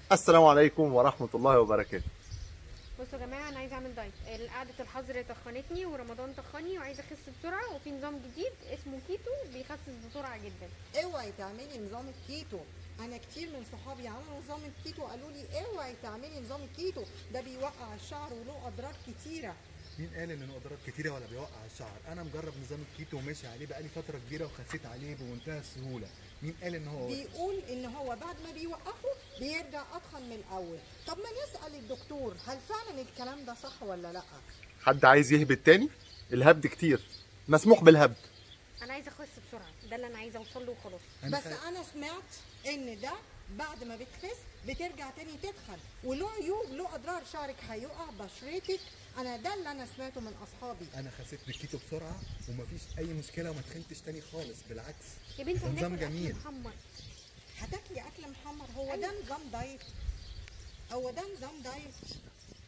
السلام عليكم ورحمة الله وبركاته بصوا يا جماعه انا عايزه اعمل دايت قعده الحظر تخنتني ورمضان تخني وعايزه اخس بسرعه وفي نظام جديد اسمه كيتو بيخسس بسرعه جدا اوعي تعملي نظام الكيتو انا كتير من صحابي عملوا نظام الكيتو قالوا لي اوعي تعملي نظام الكيتو ده بيوقع الشعر وله اضرار كتيره مين قال ان اضرار كتيره ولا بيوقع الشعر انا مجرب نظام الكيتو وماشي عليه بقالي فتره كبيره وخسيت عليه بمنتهى السهوله مين قال ان هو وحش؟ بيقول ان هو بعد ما بيوقفه بيرجع اتخن من الاول طب ما نسال الدكتور هل فعلا الكلام ده صح ولا لا حد عايز يهبد تاني الهبد كتير مسموح بالهبد انا عايزه اخس بسرعه ده اللي انا عايزه اوصل له وخلاص أنا بس خ- انا سمعت ان ده بعد ما بتخس بترجع تاني تتخن وله عيوب له اضرار شعرك هيقع بشرتك انا ده اللي انا سمعته من اصحابي انا خسيت بالكيتو بسرعه ومفيش اي مشكله وما تخنتش تاني خالص بالعكس يا بنتي ده نظام هناكل أكل جميل محمر هتاكلي اكل محمر هو ده نظام دايت هو ده نظام دايت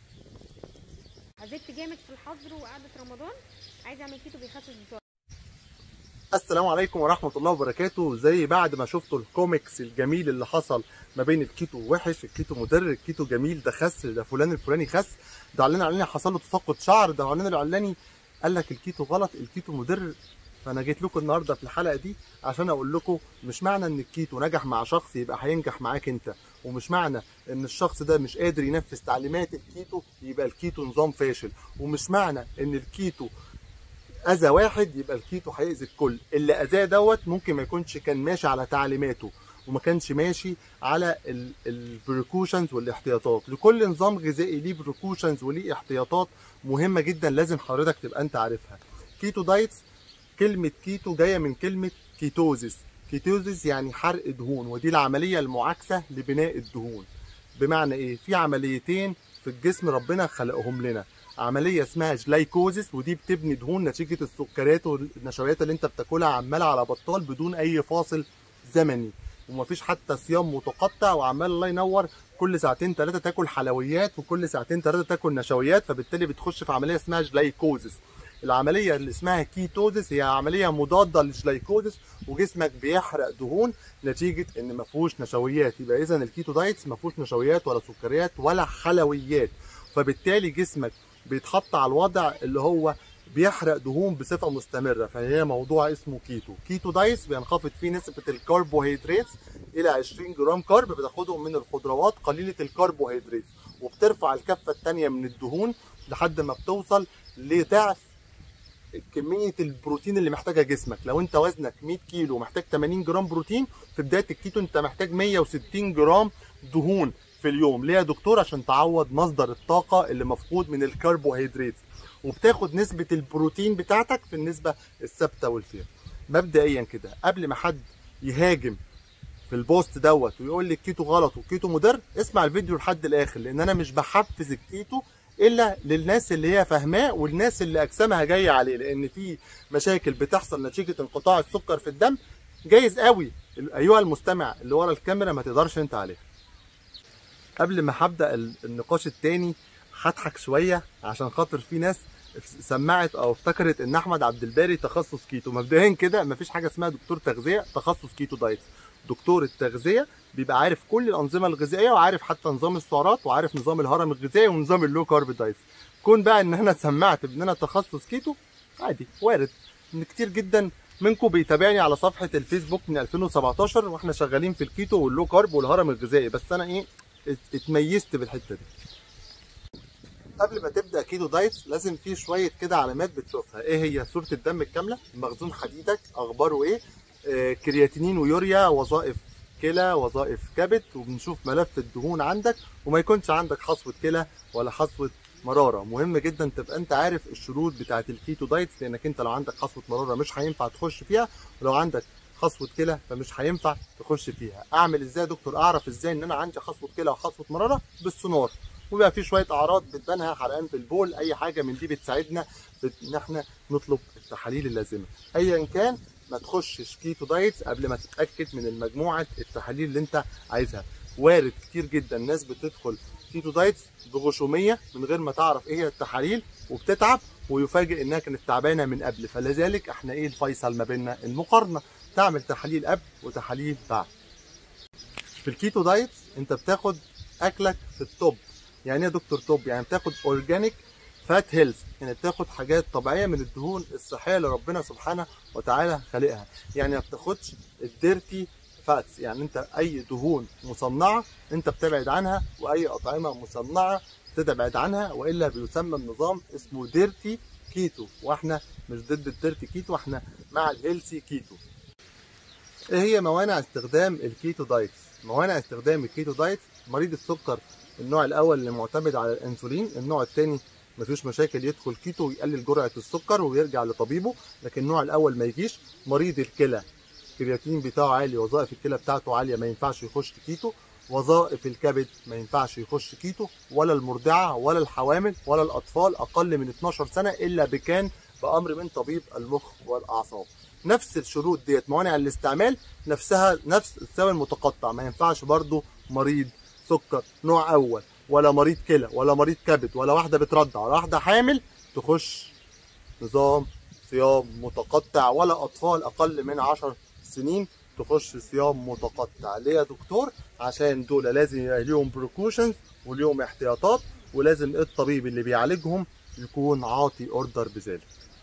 زدت جامد في الحظر وقعده رمضان عايزه اعمل كيتو بيخسس بسرعه السلام عليكم ورحمة الله وبركاته زي بعد ما شفتوا الكوميكس الجميل اللي حصل ما بين الكيتو وحش الكيتو مضر الكيتو جميل ده خس ده فلان الفلاني خس ده علان علاني حصل له تساقط شعر ده علان العلاني قال لك الكيتو غلط الكيتو مضر فانا جيت لكم النهارده في الحلقه دي عشان اقول لكم مش معنى ان الكيتو نجح مع شخص يبقى هينجح معاك انت ومش معنى ان الشخص ده مش قادر ينفذ تعليمات الكيتو يبقى الكيتو نظام فاشل ومش معنى ان الكيتو اذى واحد يبقى الكيتو هيأذي الكل اللي اذاه دوت ممكن ما يكونش كان ماشي على تعليماته وما كانش ماشي على البريكوشنز والاحتياطات لكل نظام غذائي ليه بريكوشنز وليه احتياطات مهمه جدا لازم حضرتك تبقى انت عارفها كيتو دايتس كلمه كيتو جايه من كلمه كيتوزيس كيتوزيس يعني حرق دهون ودي العمليه المعاكسه لبناء الدهون بمعنى ايه في عمليتين في الجسم ربنا خلقهم لنا عمليه اسمها جلايكوزيس ودي بتبني دهون نتيجه السكريات والنشويات اللي انت بتاكلها عمال على بطال بدون اي فاصل زمني ومفيش حتى صيام متقطع وعمال الله ينور كل ساعتين ثلاثه تاكل حلويات وكل ساعتين ثلاثه تاكل نشويات فبالتالي بتخش في عمليه اسمها جلايكوزيس العمليه اللي اسمها كيتوزيس هي عمليه مضاده للجلايكوزيس وجسمك بيحرق دهون نتيجه ان ما فيهوش نشويات يبقى اذا الكيتو دايتس ما فيهوش نشويات ولا سكريات ولا حلويات فبالتالي جسمك بيتحط على الوضع اللي هو بيحرق دهون بصفه مستمره فهي موضوع اسمه كيتو كيتو دايس بينخفض فيه نسبه الكربوهيدرات الى 20 جرام كارب بتاخدهم من الخضروات قليله الكربوهيدرات وبترفع الكفه الثانيه من الدهون لحد ما بتوصل لضعف كميه البروتين اللي محتاجها جسمك لو انت وزنك 100 كيلو ومحتاج 80 جرام بروتين في بدايه الكيتو انت محتاج 160 جرام دهون في اليوم ليه يا دكتور عشان تعوض مصدر الطاقه اللي مفقود من الكربوهيدرات وبتاخد نسبه البروتين بتاعتك في النسبه الثابته والفير مبدئيا كده قبل ما حد يهاجم في البوست دوت ويقول لي الكيتو غلط والكيتو مضر اسمع الفيديو لحد الاخر لان انا مش بحفز الكيتو الا للناس اللي هي فاهماه والناس اللي اجسامها جايه عليه لان في مشاكل بتحصل نتيجه انقطاع السكر في الدم جايز قوي ايها المستمع اللي ورا الكاميرا ما تقدرش انت عليها قبل ما هبدا ال- النقاش التاني هضحك شويه عشان خاطر في ناس سمعت او افتكرت ان احمد عبد الباري تخصص كيتو مبدئيا كده مفيش حاجه اسمها دكتور تغذيه تخصص كيتو دايت دكتور التغذيه بيبقى عارف كل الانظمه الغذائيه وعارف حتى نظام السعرات وعارف نظام الهرم الغذائي ونظام اللو كارب دايت كون بقى ان انا سمعت ان انا تخصص كيتو عادي وارد ان كتير جدا منكم بيتابعني على صفحه الفيسبوك من 2017 واحنا شغالين في الكيتو واللو كارب والهرم الغذائي بس انا ايه ات- اتميزت بالحته دي قبل ما تبدا كيتو دايت لازم في شويه كده علامات بتشوفها ايه هي صوره الدم الكامله مخزون حديدك اخباره ايه آه كرياتينين ويوريا وظائف كلى وظائف كبد وبنشوف ملف الدهون عندك وما يكونش عندك حصوه كلى ولا حصوه مراره مهم جدا تبقى انت عارف الشروط بتاعه الكيتو دايت لانك انت لو عندك حصوه مراره مش هينفع تخش فيها ولو عندك حصوه كلى فمش هينفع تخش فيها اعمل ازاي يا دكتور اعرف ازاي ان انا عندي حصوه كلى وحصوه مراره بالسونار وبيبقى في شويه اعراض بتبانها حرقان في البول اي حاجه من دي بتساعدنا بت- ان احنا نطلب التحاليل اللازمه ايا كان ما تخشش كيتو دايت قبل ما تتاكد من المجموعه التحاليل اللي انت عايزها وارد كتير جدا ناس بتدخل كيتو دايت بغشوميه من غير ما تعرف ايه هي التحاليل وبتتعب ويفاجئ انها كانت تعبانه من قبل فلذلك احنا ايه الفيصل ما بيننا المقارنه تعمل تحاليل قبل وتحاليل بعد في الكيتو دايت انت بتاخد اكلك في التوب يعني ايه يا دكتور توب يعني بتاخد اورجانيك فات هيلث يعني بتاخد حاجات طبيعيه من الدهون الصحيه اللي ربنا سبحانه وتعالى خالقها يعني ما بتاخدش الديرتي فاتس يعني انت اي دهون مصنعه انت بتبعد عنها واي اطعمه مصنعه تبعد عنها والا بيسمى النظام اسمه ديرتي كيتو واحنا مش ضد الديرتي كيتو احنا مع الهيلثي كيتو ايه هي موانع استخدام الكيتو دايت موانع استخدام الكيتو دايت مريض السكر النوع الاول اللي معتمد على الانسولين النوع الثاني مفيش مشاكل يدخل كيتو ويقلل جرعه السكر ويرجع لطبيبه لكن النوع الاول ما يجيش مريض الكلى الكرياتين بتاعه عالي وظائف الكلى بتاعته عاليه ما ينفعش يخش كيتو وظائف الكبد ما ينفعش يخش كيتو ولا المرضعه ولا الحوامل ولا الاطفال اقل من 12 سنه الا بكان بامر من طبيب المخ والاعصاب نفس الشروط ديت موانع الاستعمال نفسها نفس السوي المتقطع ما ينفعش برضو مريض سكر نوع اول ولا مريض كلى ولا مريض كبد ولا واحده بترضع ولا واحده حامل تخش نظام صيام متقطع ولا اطفال اقل من 10 سنين تخش صيام متقطع ليه يا دكتور عشان دول لازم يبقى ليهم بروكوشنز وليهم احتياطات ولازم الطبيب اللي بيعالجهم يكون عاطي اوردر بذلك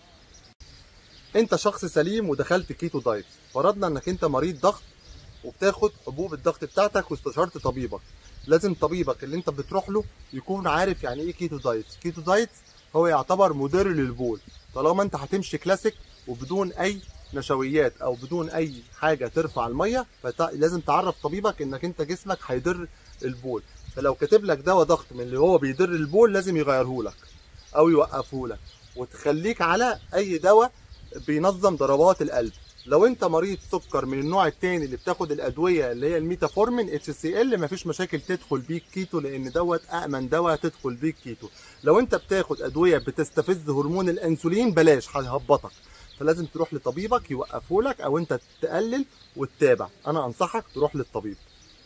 انت شخص سليم ودخلت كيتو دايت فرضنا انك انت مريض ضغط وبتاخد حبوب الضغط بتاعتك واستشرت طبيبك لازم طبيبك اللي انت بتروح له يكون عارف يعني ايه كيتو دايت كيتو دايت هو يعتبر مدر للبول طالما انت هتمشي كلاسيك وبدون اي نشويات او بدون اي حاجه ترفع الميه فلازم تعرف طبيبك انك انت جسمك هيضر البول فلو كاتب لك دواء ضغط من اللي هو بيضر البول لازم يغيره لك او يوقفه لك وتخليك على اي دواء بينظم ضربات القلب لو انت مريض سكر من النوع الثاني اللي بتاخد الادويه اللي هي الميتافورمين اتش سي ال مفيش مشاكل تدخل بيك كيتو لان دوت امن دواء تدخل بيك كيتو لو انت بتاخد ادويه بتستفز هرمون الانسولين بلاش هيهبطك فلازم تروح لطبيبك يوقفه لك او انت تقلل وتتابع انا انصحك تروح للطبيب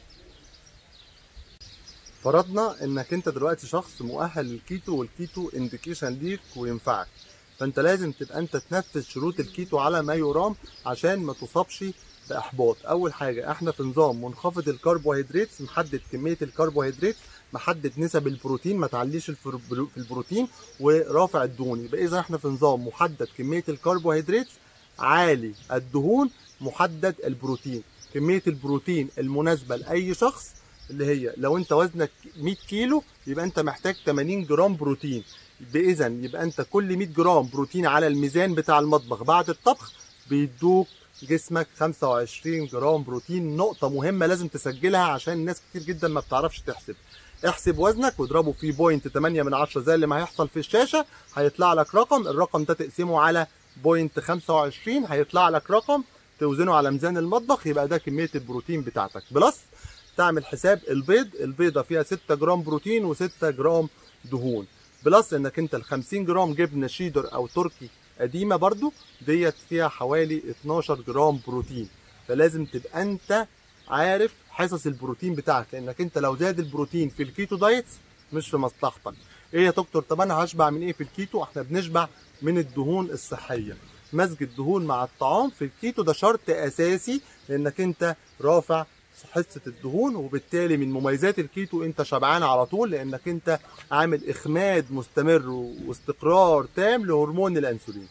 فرضنا انك انت دلوقتي شخص مؤهل للكيتو والكيتو انديكيشن ليك وينفعك فانت لازم تبقى انت تنفذ شروط الكيتو على ما يرام عشان ما تصابش باحباط اول حاجه احنا في نظام منخفض الكربوهيدرات محدد كميه الكربوهيدرات محدد نسب البروتين ما تعليش في البروتين ورافع الدهون يبقى اذا احنا في نظام محدد كميه الكربوهيدرات عالي الدهون محدد البروتين كميه البروتين المناسبه لاي شخص اللي هي لو انت وزنك 100 كيلو يبقى انت محتاج 80 جرام بروتين باذا يبقى انت كل 100 جرام بروتين على الميزان بتاع المطبخ بعد الطبخ بيدوك جسمك 25 جرام بروتين نقطه مهمه لازم تسجلها عشان ناس كتير جدا ما بتعرفش تحسب احسب وزنك واضربه في بوينت 8 من 10 زي اللي ما هيحصل في الشاشه هيطلع لك رقم الرقم ده تقسمه على بوينت 25 هيطلع لك رقم توزنه على ميزان المطبخ يبقى ده كميه البروتين بتاعتك بلس تعمل حساب البيض البيضه فيها 6 جرام بروتين و6 جرام دهون بلس انك انت ال 50 جرام جبنه شيدر او تركي قديمه برضو ديت فيها حوالي 12 جرام بروتين فلازم تبقى انت عارف حصص البروتين بتاعك لانك انت لو زاد البروتين في الكيتو دايت مش في مصلحتك ايه يا دكتور طب انا هشبع من ايه في الكيتو احنا بنشبع من الدهون الصحيه مزج الدهون مع الطعام في الكيتو ده شرط اساسي لانك انت رافع حصه الدهون وبالتالي من مميزات الكيتو انت شبعان على طول لانك انت عامل اخماد مستمر واستقرار تام لهرمون الانسولين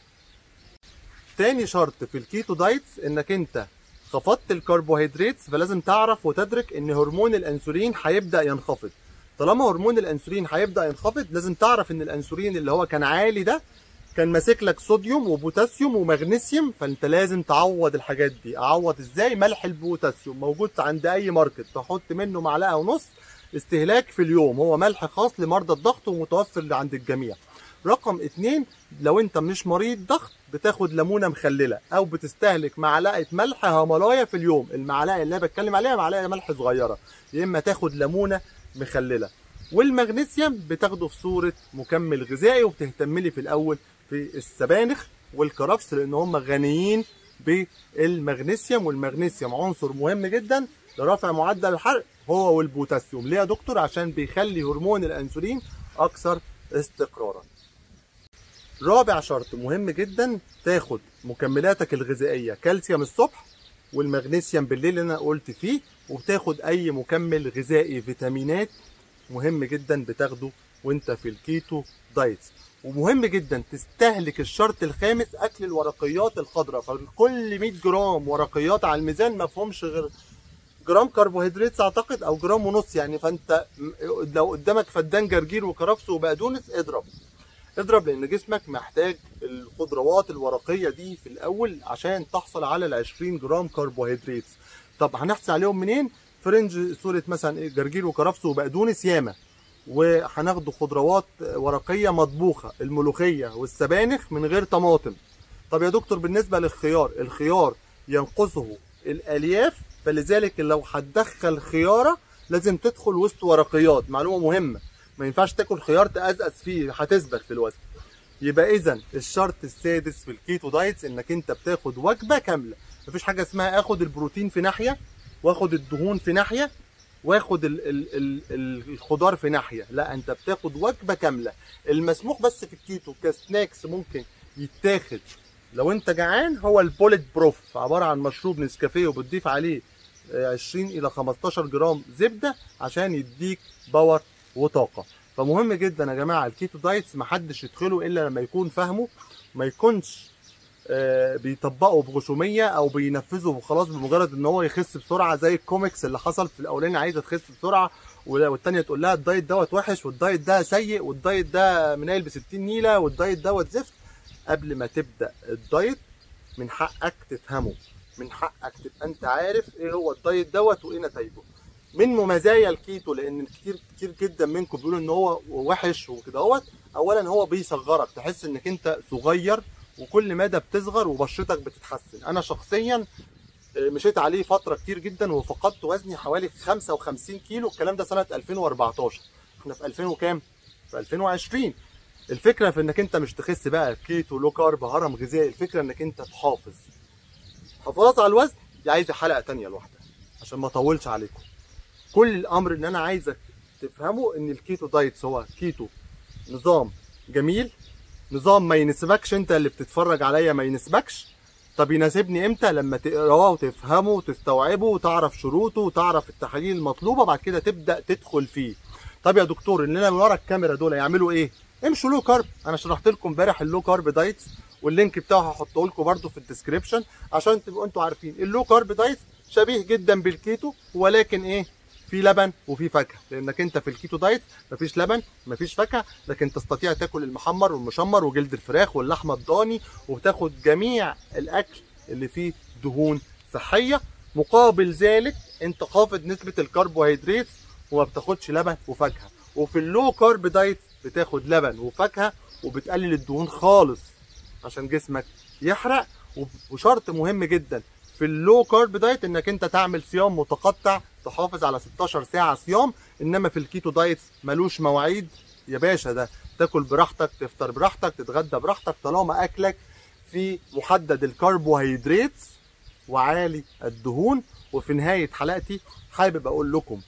تاني شرط في الكيتو دايتس انك انت خفضت الكربوهيدرات فلازم تعرف وتدرك ان هرمون الانسولين هيبدا ينخفض طالما هرمون الانسولين هيبدا ينخفض لازم تعرف ان الانسولين اللي هو كان عالي ده كان ماسك لك صوديوم وبوتاسيوم ومغنيسيوم فانت لازم تعوض الحاجات دي اعوض ازاي ملح البوتاسيوم موجود عند اي ماركت تحط منه معلقه ونص استهلاك في اليوم هو ملح خاص لمرضى الضغط ومتوفر عند الجميع رقم اتنين لو انت مش مريض ضغط بتاخد ليمونه مخلله او بتستهلك معلقه ملح هيمالايا في اليوم المعلقه اللي انا بتكلم عليها معلقه ملح صغيره يا اما تاخد ليمونه مخلله والمغنيسيوم بتاخده في صوره مكمل غذائي وبتهتم لي في الاول في السبانخ والكرفس لان هم غنيين بالمغنيسيوم والمغنيسيوم عنصر مهم جدا لرفع معدل الحرق هو والبوتاسيوم ليه يا دكتور عشان بيخلي هرمون الانسولين اكثر استقرارا رابع شرط مهم جدا تاخد مكملاتك الغذائيه كالسيوم الصبح والمغنيسيوم بالليل اللي انا قلت فيه وبتاخد اي مكمل غذائي فيتامينات مهم جدا بتاخده وانت في الكيتو دايتس ومهم جدا تستهلك الشرط الخامس اكل الورقيات الخضراء فكل 100 جرام ورقيات على الميزان ما فيهمش غير جرام كربوهيدرات اعتقد او جرام ونص يعني فانت م- لو قدامك فدان جرجير وكرفس وبقدونس اضرب اضرب لان جسمك محتاج الخضروات الورقيه دي في الاول عشان تحصل على ال 20 جرام كربوهيدرات طب هنحصل عليهم منين فرنج صوره مثلا إيه؟ جرجير وكرفس وبقدونس ياما وهناخده خضروات ورقيه مطبوخه الملوخيه والسبانخ من غير طماطم طب يا دكتور بالنسبه للخيار الخيار ينقصه الالياف فلذلك لو هتدخل خياره لازم تدخل وسط ورقيات معلومه مهمه ما ينفعش تاكل خيار تأزأز فيه هتثبت في الوزن يبقى اذا الشرط السادس في الكيتو دايتس انك انت بتاخد وجبه كامله مفيش حاجه اسمها اخد البروتين في ناحيه واخد الدهون في ناحيه واخد ال ال ال ال الخضار في ناحيه لا انت بتاخد وجبه كامله المسموح بس في الكيتو كسناكس ممكن يتاخد لو انت جعان هو البوليت بروف عباره عن مشروب نسكافيه وبتضيف عليه آه، 20 الى 15 جرام زبده عشان يديك باور وطاقه فمهم جدا يا جماعه الكيتو دايتس محدش يدخله الا لما يكون فاهمه ما يكونش آه، بيطبقه بغشوميه او بينفذه وخلاص بمجرد ان هو يخس بسرعه زي الكوميكس اللي حصل في الاولاني عايزه تخس بسرعه والتانيه تقول لها الدايت دوت وحش والدايت ده سيء والدايت ده منايل ب 60 نيله والدايت دوت زفت قبل ما تبدا الدايت من حقك تفهمه من حقك تبقى انت عارف ايه هو الدايت دوت وايه نتائجه من ممازايا الكيتو لان كتير كتير جدا منكم بيقولوا ان هو وحش وكده هوت اولا هو بيصغرك تحس انك انت صغير وكل مدى بتصغر وبشرتك بتتحسن انا شخصيا آه، مشيت عليه فتره كتير جدا وفقدت وزني حوالي 55 كيلو الكلام ده سنه 2014 احنا في 2000 وكام في 2020 الفكره في انك انت مش تخس بقى كيتو لو كارب هرم غذائي الفكره انك انت تحافظ حفاظ على الوزن دي عايزه حلقه تانية لوحدها عشان ما اطولش عليكم كل الامر ان انا عايزك تفهموا ان الكيتو دايتس هو كيتو نظام جميل نظام ما يناسبكش انت اللي بتتفرج عليا ما يناسبكش طب يناسبني امتى لما تقراه وتفهمه وتستوعبه وتعرف شروطه وتعرف التحاليل المطلوبه بعد كده تبدا تدخل فيه طب يا دكتور اللي من ورا الكاميرا دول يعملوا ايه امشوا لو كارب انا شرحت لكم امبارح اللو كارب دايتس واللينك بتاعه هحطه لكم برده في الديسكريبشن عشان تبقوا انتوا عارفين اللو كارب دايتس شبيه جدا بالكيتو ولكن ايه في لبن وفي فاكهه لانك انت في الكيتو دايت مفيش لبن مفيش فاكهه لكن تستطيع تاكل المحمر والمشمر وجلد الفراخ واللحمه الضاني وبتاخد جميع الاكل اللي فيه دهون صحيه مقابل ذلك انت خافض نسبه الكربوهيدرات وما بتاخدش لبن وفاكهه وفي اللو كارب دايت بتاخد لبن وفاكهه وبتقلل الدهون خالص عشان جسمك يحرق وشرط مهم جدا في اللو كارب دايت انك انت تعمل صيام متقطع تحافظ على 16 ساعه صيام انما في الكيتو دايت ملوش مواعيد يا باشا ده تاكل براحتك تفطر براحتك تتغدى براحتك طالما اكلك في محدد الكربوهيدرات وعالي الدهون وفي نهايه حلقتي حابب اقول لكم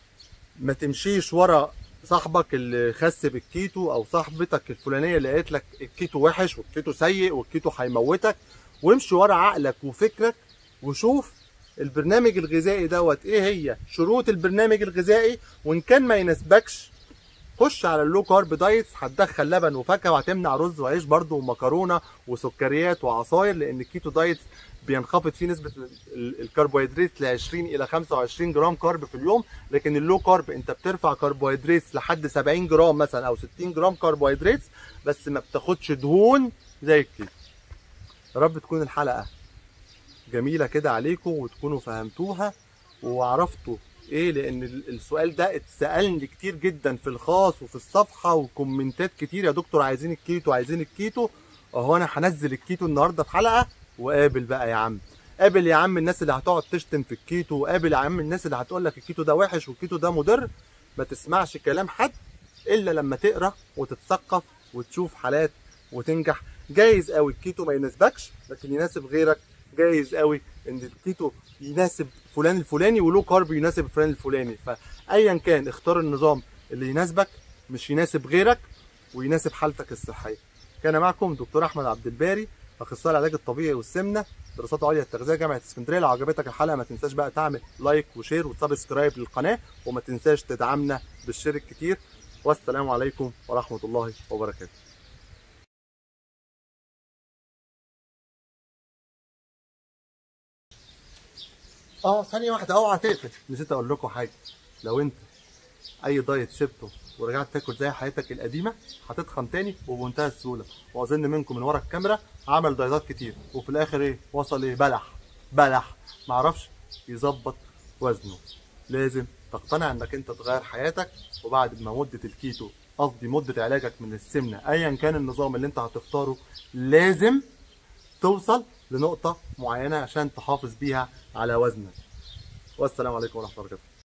ما تمشيش ورا صاحبك اللي خس بالكيتو او صاحبتك الفلانيه اللي قالت لك الكيتو وحش والكيتو سيء والكيتو هيموتك وامشي ورا عقلك وفكرك وشوف البرنامج الغذائي دوت ايه هي شروط البرنامج الغذائي وان كان ما يناسبكش خش على اللو كارب دايت هتدخل لبن وفاكهه وهتمنع رز وعيش برده ومكرونه وسكريات وعصاير لان الكيتو دايت بينخفض فيه نسبه الكربوهيدرات ل 20 الى 25 جرام كارب في اليوم لكن اللو كارب انت بترفع كربوهيدرات لحد 70 جرام مثلا او 60 جرام كربوهيدرات بس ما بتاخدش دهون زي الكيتو يا رب تكون الحلقه جميله كده عليكم وتكونوا فهمتوها وعرفتوا ايه لان السؤال ده اتسالني كتير جدا في الخاص وفي الصفحه وكومنتات كتير يا دكتور عايزين الكيتو عايزين الكيتو اهو انا هنزل الكيتو النهارده في حلقه وقابل بقى يا عم قابل يا عم الناس اللي هتقعد تشتم في الكيتو وقابل يا عم الناس اللي هتقول لك الكيتو ده وحش والكيتو ده مضر ما تسمعش كلام حد الا لما تقرا وتتثقف وتشوف حالات وتنجح جايز قوي الكيتو ما يناسبكش لكن يناسب غيرك جايز قوي ان الكيتو يناسب فلان الفلاني ولو كارب يناسب فلان الفلاني فايا كان اختار النظام اللي يناسبك مش يناسب غيرك ويناسب حالتك الصحيه كان معكم دكتور احمد عبد الباري اخصائي العلاج الطبيعي والسمنه دراسات عليا التغذيه جامعه اسكندريه لو عجبتك الحلقه ما تنساش بقى تعمل لايك وشير وسبسكرايب للقناه وما تنساش تدعمنا بالشير الكتير والسلام عليكم ورحمه الله وبركاته اه ثانية واحدة اوعى تقفل نسيت اقول لكم حاجة لو انت اي دايت سبته ورجعت تاكل زي حياتك القديمة هتتخن تاني وبمنتهى السهولة واظن منكم من ورا الكاميرا عمل دايتات كتير وفي الاخر ايه وصل ايه بلح بلح معرفش يظبط وزنه لازم تقتنع انك انت تغير حياتك وبعد ما مدة الكيتو قصدي مدة علاجك من السمنة ايا كان النظام اللي انت هتختاره لازم توصل لنقطة معينة عشان تحافظ بيها على وزنك والسلام عليكم ورحمة الله وبركاته